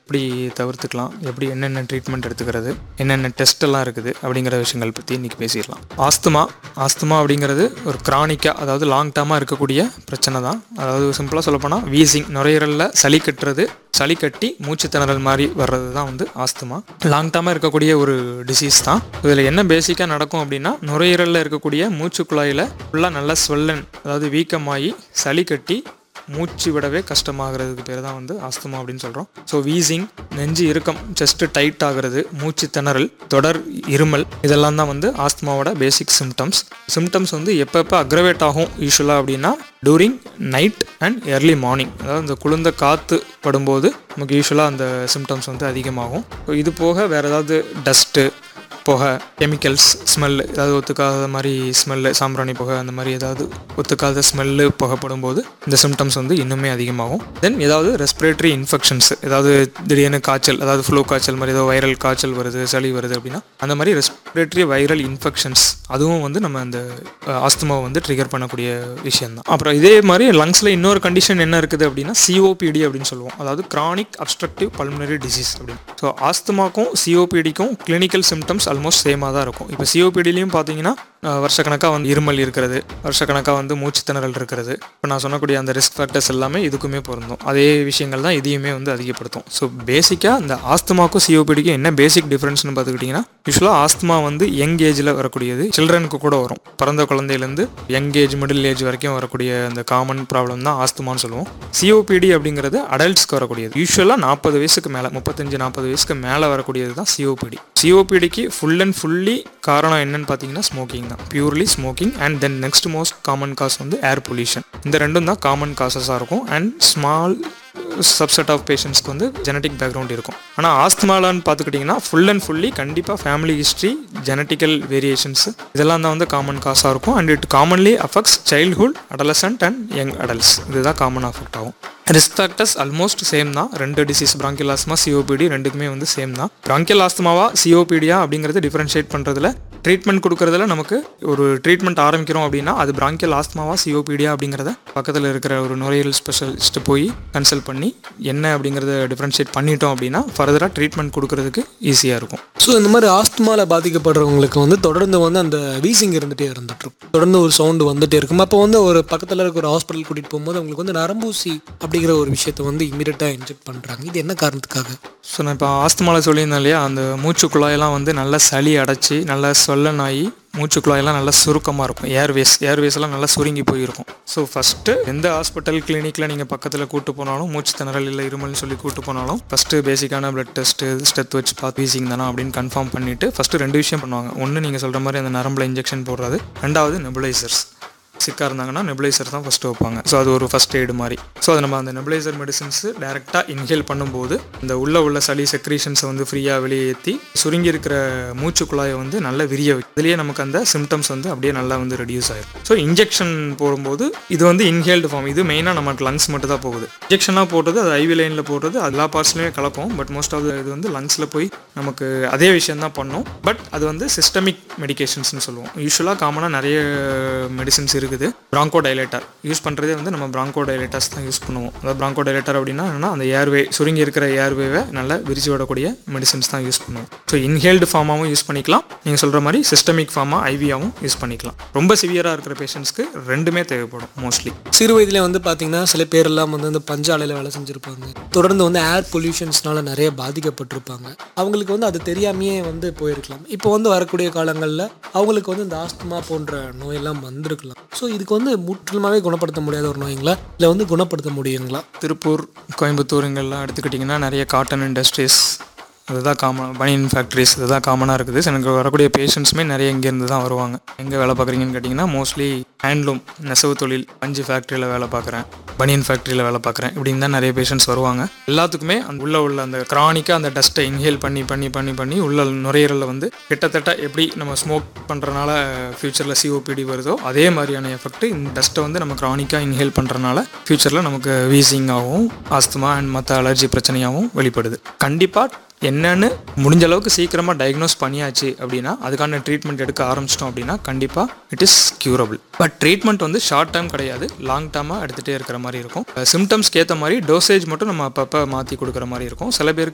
எப்படி தவிர்த்துக்கலாம் எப்படி என்னென்ன ட்ரீட்மெண்ட் எடுத்துக்கிறது என்னென்ன டெஸ்ட் எல்லாம் இருக்குது அப்படிங்கிற விஷயங்கள் பற்றி இன்றைக்கி பேசிடலாம் ஆஸ்துமா ஆஸ்துமா அப்படிங்கிறது ஒரு கிரானிக்காக அதாவது லாங் டேர்மாக இருக்கக்கூடிய பிரச்சனை தான் அதாவது சிம்பிளாக சொல்லப்போனால் வீசிங் நுரையீரலில் சளி கட்டுறது சளி கட்டி மூச்சு திணறல் மாதிரி வர்றது தான் வந்து ஆஸ்துமா லாங் டேர்மாக இருக்கக்கூடிய ஒரு டிசீஸ் தான் இதில் என்ன பேசிக்காக நடக்கும் அப்படின்னா நுரையீரலில் இருக்கக்கூடிய மூச்சு குழாயில் ஃபுல்லாக நல்லா ஸ்வெல்லன் அதாவது வீக்கமாகி சளி கட்டி மூச்சு விடவே கஷ்டமாகிறதுக்கு பேர் தான் வந்து ஆஸ்துமா அப்படின்னு சொல்கிறோம் ஸோ வீசிங் நெஞ்சு இறுக்கம் செஸ்ட்டு டைட் ஆகிறது மூச்சு திணறல் தொடர் இருமல் இதெல்லாம் தான் வந்து ஆஸ்துமாவோட பேசிக் சிம்டம்ஸ் சிம்டம்ஸ் வந்து எப்பப்போ அக்ரவேட் ஆகும் யூஸ்வலாக அப்படின்னா during night and early morning அதாவது இந்த குளிர்ந்த காற்று படும்போது நமக்கு யூஸ்வலாக அந்த சிம்டம்ஸ் வந்து அதிகமாகும் ஸோ இது போக வேறு ஏதாவது டஸ்ட்டு புகை கெமிக்கல்ஸ் ஸ்மெல் ஏதாவது ஒத்துக்காத மாதிரி ஸ்மெல்லு சாம்பிராணி புகை அந்த மாதிரி ஏதாவது ஒத்துக்காத ஸ்மெல்லு புகைப்படும் போது இந்த சிம்டம்ஸ் வந்து இன்னுமே அதிகமாகும் தென் ஏதாவது ரெஸ்பிரேட்டரி இன்ஃபெக்ஷன்ஸ் ஏதாவது திடீர்னு காய்ச்சல் அதாவது ஃப்ளூ காய்ச்சல் மாதிரி ஏதோ வைரல் காய்ச்சல் வருது சளி வருது அப்படின்னா அந்த மாதிரி ரெஸ்பிரேட்டரி வைரல் இன்ஃபெக்ஷன்ஸ் அதுவும் வந்து நம்ம அந்த ஆஸ்துமாவை வந்து ட்ரிகர் பண்ணக்கூடிய விஷயம் தான் அப்புறம் இதே மாதிரி லங்ஸில் இன்னொரு கண்டிஷன் என்ன இருக்குது அப்படின்னா சிஓபிடி அப்படின்னு சொல்லுவோம் அதாவது கிரானிக் அப்ஸ்ட்ரக்டிவ் பல்மனரி டிசீஸ் அப்படின்னு ஸோ ஆஸ்துமாக்கும் சிஓபிடிக்கும் கிளினிக்கல் சிம்டம்ஸ் ஆல்மோஸ்ட் சேமாக தான் இருக்கும் இப்போ சிஓபிடிலையும் பார்த்தீங்கன்னா அஹ், வருஷக்கணக்காக வந்து இருமல் இருக்கிறது வருஷக்கணக்காக வந்து மூச்சு திணறல் இருக்கிறது இப்போ நான் சொன்னக்கூடிய அந்த ரிஸ்க் ஃபேக்டர்ஸ் எல்லாமே இதுக்குமே பொருந்தும் அதே விஷயங்கள் தான் இதையுமே வந்து அதிகப்படுத்தும் ஸோ பேசிக்காக இந்த ஆஸ்துமாக்கும் சிஓபிடிக்கும் என்ன பேசிக் டிஃப்ரென்ஸ்னு பார்த்துக்கிட்டிங்கன்னா யூஸ்வலாக ஆஸ்துமா வந்து யங் ஏஜில் வரக்கூடியது சில்ட்ரனுக்கு கூட வரும் பிறந்த குழந்தையிலேருந்து யங் ஏஜ் மிடில் ஏஜ் வரைக்கும் வரக்கூடிய அந்த காமன் ப்ராப்ளம் தான் ஆஸ்துமான்னு சொல்லுவோம் சிஓபிடி அப்படிங்கிறது அடல்ட்ஸ்க்கு வரக்கூடியது யூஸ்வலாக நாற்பது வயசுக்கு மேலே முப்பத்தஞ்சு நாற்பது வயசுக்கு மேலே வரக்கூடியது தான் சிஓபிடி சிஓபிடிக்கு ஃபுல் அண்ட் ஃபுல்லி காரணம் என்னன்னு பார்த்தீங்கன்னா ஸ்மோக்கிங் தான் purely smoking and then next most common cause வந்து ஏர் பொல்யூஷன் இந்த ரெண்டும் தான் காமன் காசஸாக இருக்கும் அண்ட் ஸ்மால் சப்செட் ஆஃப் பேஷண்ட்ஸ்க்கு வந்து ஜெனட்டிக் பேக்ரவுண்ட் இருக்கும் ஆனால் ஆஸ்துமாலான்னு பார்த்துக்கிட்டிங்கன்னா ஃபுல் அண்ட் ஃபுல்லி கண்டிப்பாக ஃபேமிலி ஹிஸ்ட்ரி ஜெனட்டிக்கல் வேரியேஷன்ஸ் இதெல்லாம் தான் வந்து காமன் காசாக இருக்கும் and it commonly affects childhood adolescent and young adults இதுதான் காமன் அஃபெக்ட் ஆகும் ரிஸ்க் ஃபேக்டர்ஸ் ஆல்மோஸ்ட் சேம் தான் ரெண்டு டிசீஸ் பிராங்கியல் ஆஸ்மா சிஓபிடி ரெண்டுக்குமே வந்து சேம் தான் பிராங்கியல் ஆஸ்துமாவா சிஓபிடியா அப்படிங்கிறது டிஃபரன்ஷியேட் பண்ணுறதுல ட்ரீட்மெண்ட் கொடுக்கறதுல நமக்கு ஒரு ட்ரீட்மெண்ட் ஆரம்பிக்கிறோம் அப்படின்னா அது பிராங்கியல் ஆஸ்துமாவா சிஓபிடியா அப்படிங்கிறத பக்கத்தில் இருக்கிற ஒரு நுரையீரல் ஸ்பெஷலிஸ்ட் போய் கன்சல்ட் பண்ணி என்ன அப்படிங்கிறத டிஃபரன்ஷியேட் பண்ணிட்டோம் அப்படின்னா ஃபர்தராக ட்ரீட்மெண்ட் கொடுக்கறதுக்கு ஈஸியாக இருக்கும் ஸோ இந்த மாதிரி ஆஸ்துமாவில் பாதிக்கப்படுறவங்களுக்கு வந்து தொடர்ந்து வந்து அந்த வீசிங் இருந்துகிட்டே இருந்துட்டு இருக்கும் தொடர்ந்து ஒரு சவுண்டு வந்துட்டே இருக்கும் அப்போ வந்து ஒரு பக்கத்தில் இருக்க ஒரு ஹாஸ்பிட்டல் கூட்டிகிட்டு போகும்போது அவங்களுக்கு வந்து நரம்பூசி அப்படிங்கிற ஒரு விஷயத்தை வந்து இமீடியட்டாக இன்ஜெக்ட் பண்ணுறாங்க இது என்ன காரணத்துக்காக ஸோ நான் இப்போ ஆஸ்துமாவில் சொல்லியிருந்தேன் இல்லையா அந்த மூச்சு குழாயெல்லாம் வந்து நல்லா சளி அடைச்சி நல்லா சொல்லன் ஆகி மூச்சு குழாயெல்லாம் நல்லா சுருக்கமாக இருக்கும் ஏர்வேஸ் ஏர்வேஸ் எல்லாம் நல்லா சுருங்கி போயிருக்கும் ஸோ ஃபஸ்ட்டு எந்த ஹாஸ்பிட்டல் கிளினிக்கில் நீங்கள் பக்கத்தில் கூட்டு போனாலும் மூச்சு திணறல் இல்லை இருமல்னு சொல்லி கூட்டு போனாலும் ஃபஸ்ட்டு பேசிக்கான பிளட் டெஸ்ட்டு ஸ்டெத் வச்சு பார்த்து வீசிங் தானா அப்படின்னு கன்ஃபார்ம் பண்ணிவிட்டு ஃபஸ்ட்டு ரெண்டு விஷயம் பண்ணுவாங்க ஒன்று நீங்கள் சொல்கிற மாதிரி அந்த நரம்பில் இன்ஜெக்ஷன் போடுறது ரெண்டாவது நெபுலைசர்ஸ் சிக்காக இருந்தாங்கன்னா நெபுலைசர் தான் ஃபஸ்ட்டு வைப்பாங்க ஸோ அது ஒரு ஃபஸ்ட் எய்டு மாதிரி ஸோ அது நம்ம அந்த நெபுலைசர் மெடிசன்ஸ் டேரெக்டாக இன்ஹேல் பண்ணும்போது இந்த உள்ள உள்ள சளி செக்ரீஷன்ஸை வந்து ஃப்ரீயாக வெளியேற்றி சுருங்கி இருக்கிற மூச்சு குழாயை வந்து நல்லா விரிய வைக்கும் இதுலேயே நமக்கு அந்த சிம்டம்ஸ் வந்து அப்படியே நல்லா வந்து ரெடியூஸ் ஆயிடும் ஸோ இன்ஜெக்ஷன் போடும்போது இது வந்து இன்ஹேல்டு ஃபார்ம் இது மெயினாக நமக்கு லங்ஸ் மட்டும் தான் போகுது இன்ஜெக்ஷனாக போடுறது அது ஐவி லைனில் போடுறது எல்லா பார்ட்ஸ்லையுமே கலப்போம் பட் மோஸ்ட் ஆஃப் இது வந்து லங்ஸில் போய் நமக்கு அதே விஷயம் தான் பண்ணும் பட் அது வந்து சிஸ்டமிக் மெடிகேஷன்ஸ்னு சொல்லுவோம் யூஸ்வலாக காமனாக நிறைய மெடிசின்ஸ் இருக்குது பிராங்கோ டைலேட்டர் யூஸ் பண்ணுறதே வந்து நம்ம பிராங்கோ டைலேட்டர்ஸ் தான் யூஸ் பண்ணுவோம் அதாவது பிராங்கோ டைலேட்டர் அப்படின்னா என்னன்னா அந்த ஏர்வே சுருங்கி இருக்கிற ஏர்வேவை நல்லா விரிச்சு விடக்கூடிய மெடிசின்ஸ் தான் யூஸ் பண்ணுவோம் ஸோ இன்ஹேல்டு ஃபார்மாகவும் யூஸ் பண்ணிக்கலாம் நீங்கள் சொல்கிற மாதிரி சிஸ்டமிக் ஃபார்மாக ஐவியாவும் யூஸ் பண்ணிக்கலாம் ரொம்ப சிவியராக இருக்கிற பேஷண்ட்ஸ்க்கு ரெண்டுமே தேவைப்படும் மோஸ்ட்லி சிறு வயதிலே வந்து பார்த்தீங்கன்னா சில பேர் எல்லாம் வந்து இந்த பஞ்சாலையில் வேலை செஞ்சுருப்பாங்க தொடர்ந்து வந்து ஏர் பொல்யூஷன்ஸ்னால நிறைய பாதிக்கப்பட்டிருப்பாங்க அவங்களுக்கு வந்து அது தெரியாமையே வந்து போயிருக்கலாம் இப்போ வந்து வரக்கூடிய காலங்களில் அவங்களுக்கு வந்து இந்த ஆஸ்துமா போன்ற நோயெல்லாம் வந்திருக்கலாம் ஸோ இதுக்கு வந்து முற்றிலுமாவே குணப்படுத்த முடியாத ஒரு நோய்ங்களா இல்லை வந்து குணப்படுத்த முடியுங்களா திருப்பூர் கோயம்புத்தூர் இங்கெல்லாம் எடுத்துக்கிட்டிங்கன்னா நிறைய காட்டன் இண்டஸ்ட்ரீஸ் இதுதான் காமன் பனியன் ஃபேக்ட்ரிஸ் இதுதான் காமனாக இருக்குது So, எனக்கு வரக்கூடிய பேஷண்ட்ஸுமே நிறைய இங்கேருந்து தான் வருவாங்க எங்கே வேலை பார்க்குறீங்கன்னு கேட்டிங்கன்னா மோஸ்ட்லி ஹேண்ட்லூம் நெசவு தொழில் பஞ்சு ஃபேக்ட்ரியில் வேலை பார்க்குறேன் பனியன் ஃபேக்ட்ரியில் வேலை பார்க்குறேன் இப்படின்னு தான் நிறைய பேஷண்ட்ஸ் வருவாங்க எல்லாத்துக்குமே அந்த உள்ள உள்ள அந்த க்ரானிக்காக அந்த டஸ்ட்டை இன்ஹேல் பண்ணி பண்ணி பண்ணி பண்ணி உள்ள நுரையீரலில் வந்து கிட்டத்தட்ட எப்படி நம்ம ஸ்மோக் பண்ணுறனால ஃப்யூச்சரில் சிஓபிடி வருதோ அதே மாதிரியான எஃபெக்ட் இந்த டஸ்ட்டை வந்து நம்ம க்ரானிக்காக இன்ஹேல் பண்ணுறனால ஃப்யூச்சரில் நமக்கு வீசிங் ஆகும் ஆஸ்துமா அண்ட் மற்ற அலர்ஜி பிரச்சனையாகவும் வெளிப்படுது கண்டிப்பாக என்னன்னு முடிஞ்ச அளவுக்கு சீக்கிரமாக டயக்னோஸ் பண்ணியாச்சு அப்படின்னா அதுக்கான ட்ரீட்மெண்ட் எடுக்க ஆரம்பிச்சிட்டோம் அப்படின்னா கண்டிப்பாக it is curable but treatment வந்து ஷார்ட் டைம் கிடையாது லாங் டேர்மாக எடுத்துகிட்டே இருக்கிற மாதிரி இருக்கும் சிம்டம்ஸ்க்கு ஏற்ற மாதிரி டோசேஜ் மட்டும் நம்ம அப்பப்போ மாற்றி கொடுக்குற மாதிரி இருக்கும் சில பேருக்கு